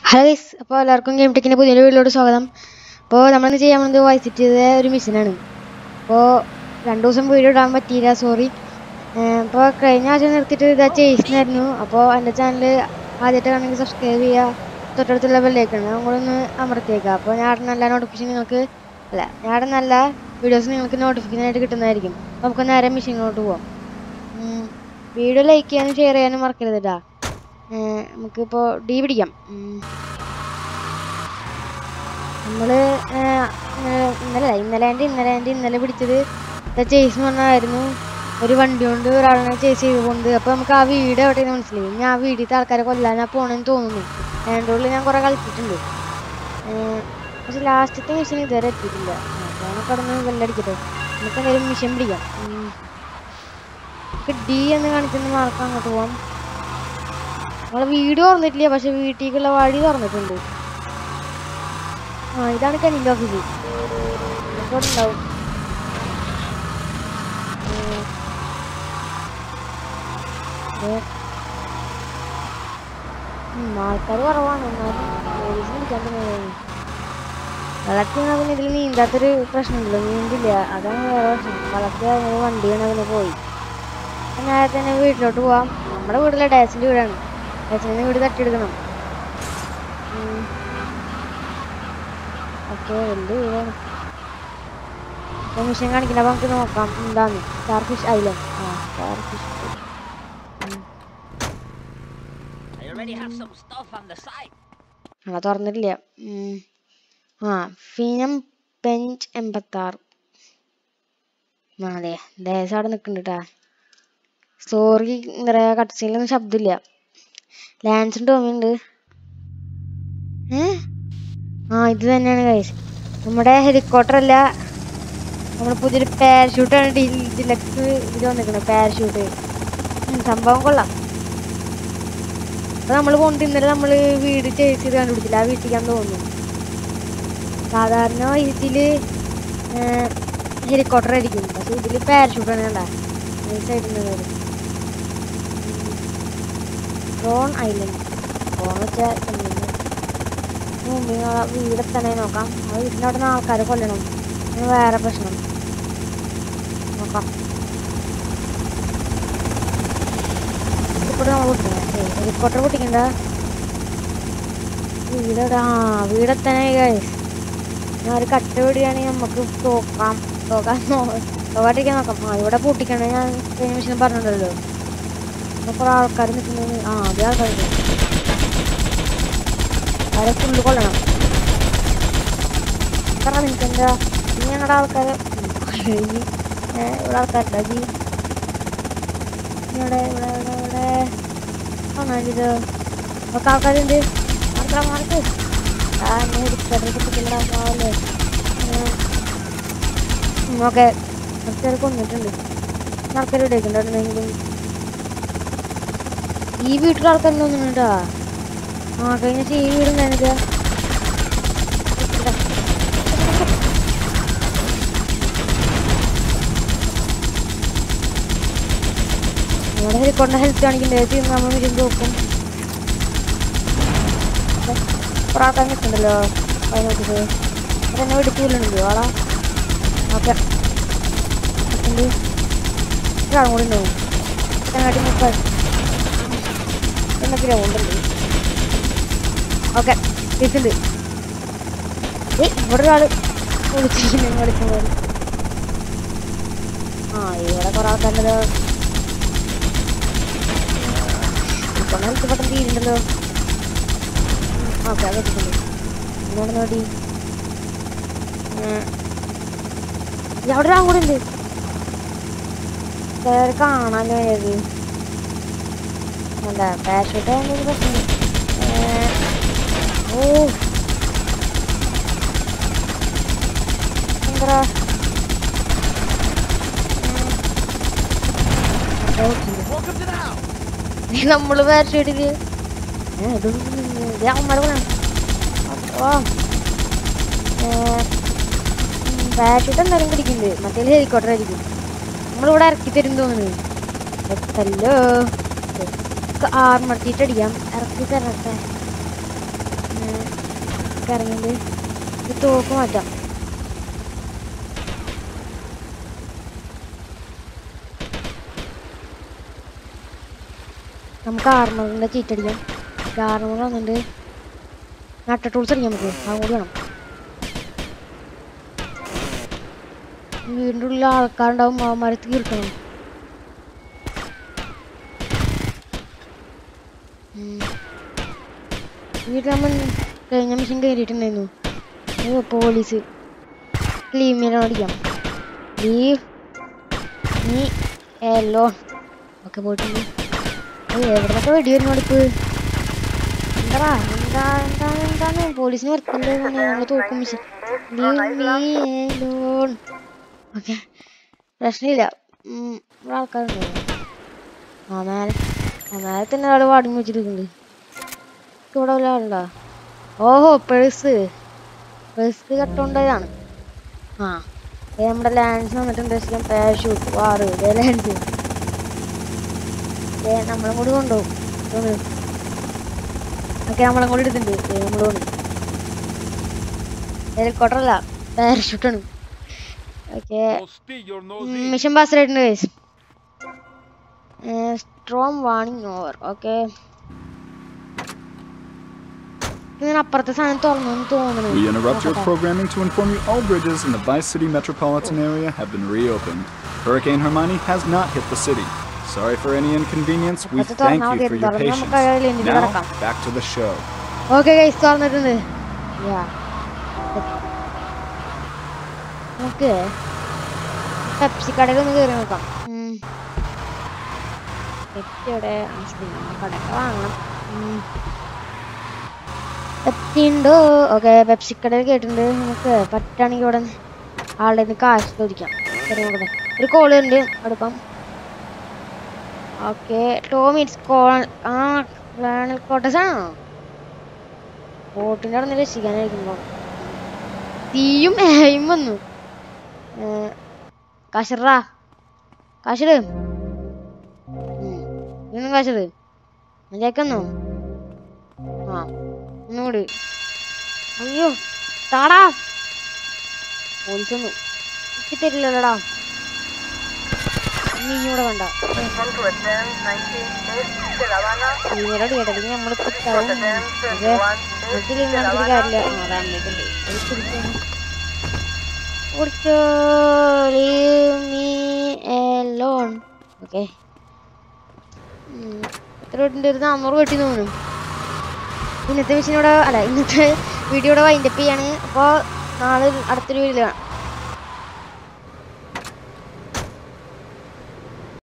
Hello guys അപ്പോൾ എല്ലാവർക്കും game ടെക്കിൻ്റെ പുതിയൊരു വീഡിയോയിലോട്ട് സ്വാഗതം അപ്പോൾ നമ്മളിന്ന് ചെയ്യാൻ പോകുന്നത് വൈസിറ്റ് ചെയ്ത ഒരു മിഷനാണ് അപ്പോൾ രണ്ട് ദിവസം വീഡിയോ ഇടാൻ പറ്റിയില്ല സോറി അപ്പോൾ കഴിഞ്ഞ ആഴ്ച നിർത്തിയിട്ട് ഇതാ ചെയ്യുന്നായിരുന്നു അപ്പോൾ എൻ്റെ ചാനൽ ആദ്യമായിട്ട് കാണണമെങ്കിൽ സബ്സ്ക്രൈബ് ചെയ്യുക തൊട്ടടുത്തുള്ള ബെല്ലേക്കാണ് നമ്മളൊന്ന് അമർത്തിയേക്കുക അപ്പോൾ ഞാൻ നല്ല നോട്ടിഫിക്കേഷൻ നിങ്ങൾക്ക് അല്ല ഞാൻ നല്ല വീഡിയോസ് നിങ്ങൾക്ക് നോട്ടിഫിക്കേഷൻ ആയിട്ട് കിട്ടുന്നതായിരിക്കും അപ്പോൾ നമുക്ക് നേരെ മെഷീനിലോട്ട് പോവാം വീഡിയോ ലൈക്ക് ചെയ്യാനും ഷെയർ ചെയ്യാനും മറക്കരുത് കേട്ടോ നമുക്കിപ്പോൾ ഡി പിടിക്കാം ഉം. നമ്മള് ഏഹ്, ഇന്നലെ ഇന്നലെ അല്ല, ഇന്നലെ എൻ്റെ ഇന്നലെ എൻ്റെ ഇന്നലെ പിടിച്ചത് ചേസ് എന്ന് പറഞ്ഞായിരുന്നു ഒരു വണ്ടി കൊണ്ട് ഒരാളിനെ ചേസ് ചെയ്ത് കൊണ്ട് അപ്പോൾ നമുക്ക് ആ വീട് എവിടെയെന്ന് മനസ്സിലായി ഞാൻ ആ വീടിലത്തെ ആൾക്കാരെ കൊല്ലാനാ പോണെന്ന് തോന്നുന്നു അതിൻ്റെ ഉള്ളിൽ ഞാൻ കുറേ കളിച്ചിട്ടുണ്ട് ഏഹ്, പക്ഷെ ലാസ്റ്റത്തെ മിഷൻ ഇതുവരെ എത്തിയിട്ടില്ല അപ്പോൾ നമുക്ക് അവിടെ നിന്ന് വെല്ലടിക്കട്ടെ നമുക്ക് എന്തെങ്കിലും മിഷൻ പിടിക്കാം ഉം. നമുക്ക് ഡി എന്ന് കാണിക്കുന്ന മാർക്ക് അങ്ങോട്ട് പോവാം നമ്മളെ വീട് തുറന്നിട്ടില്ല പക്ഷെ വീട്ടിലേക്കുള്ള വഴി തുറന്നിട്ടുണ്ട് ആ ഇതാണ് കനിൻ്റെ ഓഫീസ് ഇവിടെ ഉണ്ടാവും ഉം. ദേ. ഉം, ആൾക്കാര് കുറവാണ് എന്നാലും പോലീസ് പിടിക്കാൻ തന്നെ വെള്ളത്തിൽ വീണാ പിന്നെ ഇതിൽ നീന്താത്തൊരു പ്രശ്നമുണ്ടല്ലോ നീന്തില്ല അതാണ് വേറെ പ്രശ്നം വെള്ളത്തിൽ അങ്ങനെ വണ്ടി വീണ പിന്നെ പോയി അപ്പൊ നേരെ തന്നെ വീട്ടിലോട്ട് പോവാം നമ്മുടെ വീട്ടിലെ ഡാസിൻ്റെ വീടാണ് ഡാസിൻ്റെ വീട് തട്ടിയെടുക്കണം ഓക്കെ വലിയ വീടാണ് അപ്പോൾ മിഷൻ കാണിക്കണ്ട അപ്പോൾ നമുക്ക് നോക്കാം എന്താണ് സ്റ്റാർ ഫിഷ് ഐലൻഡ് ആ starfish I already have some stuff on the side. ആ തുറന്നിട്ടില്ല ഉം. ആ ഫിനം പെഞ്ച് എൺപത്താറ് ആ അതെ ദേശം അവിടെ നിൽക്കുന്നുണ്ട് കേട്ടാ സോറി എന്താ പറയുക കട്ട് സീനിലൊന്നും ശബ്ദമില്ല ലാൻസും ടോമിയുണ്ട് ഏ ആ ഇത് തന്നെയാണ് കൈസ് നമ്മുടെ ഹെലികോപ്റ്റർ അല്ല നമ്മുടെ പുതിയൊരു പാരഷൂട്ടാണ് ഡിലക്സ് ഇതിൽ വന്നിരിക്കുന്നത് പാരഷൂട്ട് സംഭവം കൊള്ളാം അപ്പൊ നമ്മൾ കൊണ്ട് ഇന്നലെ നമ്മൾ വീട് ചേസ് ചെയ്ത് കണ്ടുപിടിച്ചില്ല ആ വീട്ടിലേക്കാന്ന് തോന്നുന്നു സാധാരണ ഇതില് ഹെലികോപ്റ്റർ ആയിരിക്കും പക്ഷെ ഇതില് പാരഷൂട്ട് ആണ് കണ്ട സൈഡിൽ നിന്ന് ഡ്രോൺ ഐലൻഡ് ഡ്രോൺ വെച്ചാൽ മുമ്പിൽ വീടെത്തണേ നോക്കാം ആ വീടിൻ്റെ അവിടെ നിന്ന് ആൾക്കാരെ കൊല്ലണം അങ്ങനെ വേറെ പ്രശ്നം നോക്കാം ഇവിടെ നമ്മൾ പൊട്ടിക്കണേ ഹെലികോപ്റ്റർ പൊട്ടിക്കണ്ട വീടെവിടെ ആ വീടെത്തണേ ഗൈസ് ഞാൻ ഒരു കട്ട വീടുകയാണെങ്കിൽ നമുക്ക് തോക്കാം തോക്കാൻ തോക്കാട്ടിരിക്കാൻ നോക്കാം ആ ഇവിടെ പൊട്ടിക്കണേ ഞാൻ കഴിഞ്ഞ മിഷൻ പറഞ്ഞിട്ടുണ്ടല്ലോ ഇവിടെ കുറെ ആൾക്കാർ നിൽക്കുന്നത് ആ അതേ ആൾക്കാരുണ്ട് അവരെ ഫുള്ള് കൊല്ലണം പറ നിനക്ക് എന്താ നീ ഞങ്ങളുടെ ആൾക്കാരെ ഉം, ഏ, ഇവിടെ ആൾക്കാരുണ്ടോ ജി ഇവിടെ ഇവിടെ ഇവിടെ ഇവിടെ ആണോ ഒക്കെ ആൾക്കാരുണ്ട് മാർക്കാ മാർക്ക് ആ ഞാൻ എടുക്കല്ലേ ഓക്കെ കുറച്ചേരെ കൊന്നിട്ടുണ്ട് ആൾക്കാർ ഇടയ്ക്കുണ്ടായിരുന്നെങ്കിലും ഈ വീട്ടിലെ ആൾക്കാർ തോന്നുന്നുണ്ടാ ആ കഴിഞ്ഞ ദിവസം ഈ വീടും ഞാനിത് നമ്മുടെ ഹെലിക്കോണ്ട ഹെൽത്ത് കാണിക്കണ്ടേ നമ്മൾ വരുമ്പോൾ നോക്കും കുറെ ആൾക്കാർ നിൽക്കുന്നുണ്ടല്ലോ പതിനോട്ടിത് അതെന്നെ വെടിക്കൂലുണ്ടോ ആളാ ഓക്കെ ഒരാളും കൂടി ഉണ്ടാവും ചങ്ങാട്ടി മുക്കാൽ എന്നൊക്കെ ഉണ്ടല്ലോ ഓക്കെ കേൾക്കുന്നുണ്ട് ഏയ് ഇവിടെ ഒരാള് വിളിച്ചിരിക്കുന്നു കളിക്കുമ്പോൾ ആ ഇവിടെ കുറെ ആൾക്കാരുണ്ടല്ലോ ഇപ്പൊ ഹെൽത്ത് പെട്ടെന്ന് തീരുണ്ടല്ലോ ഓക്കെ അത് വെച്ചിട്ടുണ്ട് ഇങ്ങോട്ട് നോടി അവിടെ ഒരാൾ കൂടെ ഉണ്ട് വേറെ കാണാനോ ഏത് എന്താ പാരഷൂട്ട് എന്തെങ്കിലും പ്രശ്നം ഏ, ഓ എന്താ Welcome to the house. നമ്മള് പാരഷൂട്ടില് അമ്മയുടെ കൂടെ ഓ പാരഷൂട്ട് എന്തായാലും പിടിക്കുന്നുണ്ട് മറ്റേ ഹെലികോപ്റ്റർ ആയിരിക്കും നമ്മളിവിടെ ഇറക്കി തരും തോന്നുന്നു എത്തല്ലോ ആർമർത്തിയിട്ട് അടിക്കാം ഇറക്കി തരട്ടെ ഇറങ്ങിയത് ഇത് തോക്ക് മാറ്റാം നമുക്ക് ആർമറിന്റെ ചീറ്റടിക്കാം ആർമർ വന്നിട്ട് നട്ട ടൂൾസ് അടിക്കാം നമുക്ക് അതും കൂടി വേണം വീടിൻ്റെ ഉള്ളിൽ ആൾക്കാരുണ്ടാവും അവന്മാരെ തീർക്കണം ഉം. വീട്ടിൽ നമ്മൾ കഴിഞ്ഞ മിഷൻ കയറിയിട്ടുണ്ടായിരുന്നു ഓ പോലീസ് ലീവ് അടിക്കാം ലീവ് നീ എല്ലോ ഒക്കെ പോയിട്ടുണ്ട് എവിടെന്നൊക്കെ വെടി വരുന്നു അടുപ്പ് എന്താ എന്താ എന്താ എന്താണ് പോലീസിന് വർക്കല്ലേ നമ്മൾ തോക്കും mission leave me alone okay പ്രശ്നമില്ല ഉം, ഇവിടെ ആൾക്കാരുണ്ടോ ആ മേലെ ആ മേലെ തന്നെ ഒരാൾ വാടിങ്ങി വെച്ചിരിക്കുന്നുണ്ട് ഇവിടെ വല്ല ആളുണ്ടോ ഓഹോ പേഴ്സ് പേഴ്സ് കട്ടോണ്ടതാണ് ആ ദേ നമ്മുടെ ലാൻസ് വന്നിട്ടുണ്ട് ശരിക്കും പാരഷൂട്ട് വാറ് ഇതേ ലാൻസ് ദേ നമ്മളും കൂടി കൊണ്ടുപോകും ഓക്കെ നമ്മളും കൂടി എടുത്തിട്ടുണ്ട് ദേ നമ്മൾ കൊണ്ട് ഹെലികോപ്റ്റർ അല്ല പാരഷൂട്ടാണ് okay Postillo knows mission pass ആയിട്ടുണ്ട് guys strong warning over okay ഇതിന് അപ്പുറത്തെ സാധനം തുറന്നു തോന്നുന്നു We interrupt your നോക്കട്ടെ. programming to inform you all bridges in the Vice City metropolitan area have been reopened. Hurricane Hermione has not hit the city. Sorry for any inconvenience. We അപ്പുറത്ത് thank തുറന്നാൽ you for മതി. your തുറന്ന് patience. നമുക്ക് അതിൽ ഇനി Now, കിടക്കാം. back to the show. Okay guys തുറന്നിട്ടുണ്ട് yeah നമുക്ക് പെപ്സി കടയിൽ ഒന്ന് കയറി നോക്കാം ഉം. പെപ്സി എവിടെ ആ, ശരി, നമുക്ക് കടയൊക്കെ വാങ്ങണം ഉം. പെപ്സി ഉണ്ടോ ഓക്കെ പെപ്സി കടയിൽ കേട്ടിട്ടുണ്ട് നമുക്ക് പറ്റുകയാണെങ്കിൽ ഇവിടെ ആളുടെ നിന്ന് കാശ് ചോദിക്കാം ശരി നോക്കട്ടെ ഒരു കോള് ഉണ്ട് അടുപ്പം ഓക്കെ ടോമിറ്റ്സ് കോൾ ആ വേണൽ കോട്ടസ് ആണോ ബോട്ടിൻ്റെ അവിടെ നിന്ന് രക്ഷിക്കാനായിരിക്കുമ്പോൾ തീയും ഏയും വന്നു കാശറാ കാശിട് ഇന്നും കാശിട് മതിയാക്കുന്നു ആ ഒന്നുകൂടി അയ്യോ താടാ പോലീസൊന്നും എനിക്ക് തരില്ലല്ലോടാ നീ ഇവിടെ വേണ്ട Welcome to Athens 19 de La Habana. ഇവരോട് കേട്ടല്ലെങ്കിൽ നമ്മൾ കുത്താവും Athens ഓക്കെ 21 നമുക്ക് തീരുമാനിച്ചിട്ട് കാര്യമില്ല ആ ഫാമിലിക്കുണ്ട് അത് കുടിക്കണം കുടിച്ചോ ലീവ് മീ എലോൺ ഓക്കെ എത്ര വീട്ടിൻ്റെ ഒരു നാന്നൂറ് വെട്ടി തോന്നുന്നു ഇന്നത്തെ മിഷീനോടെ അല്ല ഇന്നത്തെ വീഡിയോയുടെ വൈൻഡപ്പ് ചെയ്യാണ് അപ്പോൾ നാളെ അടുത്തൊരു വീഡിയോ കാണാം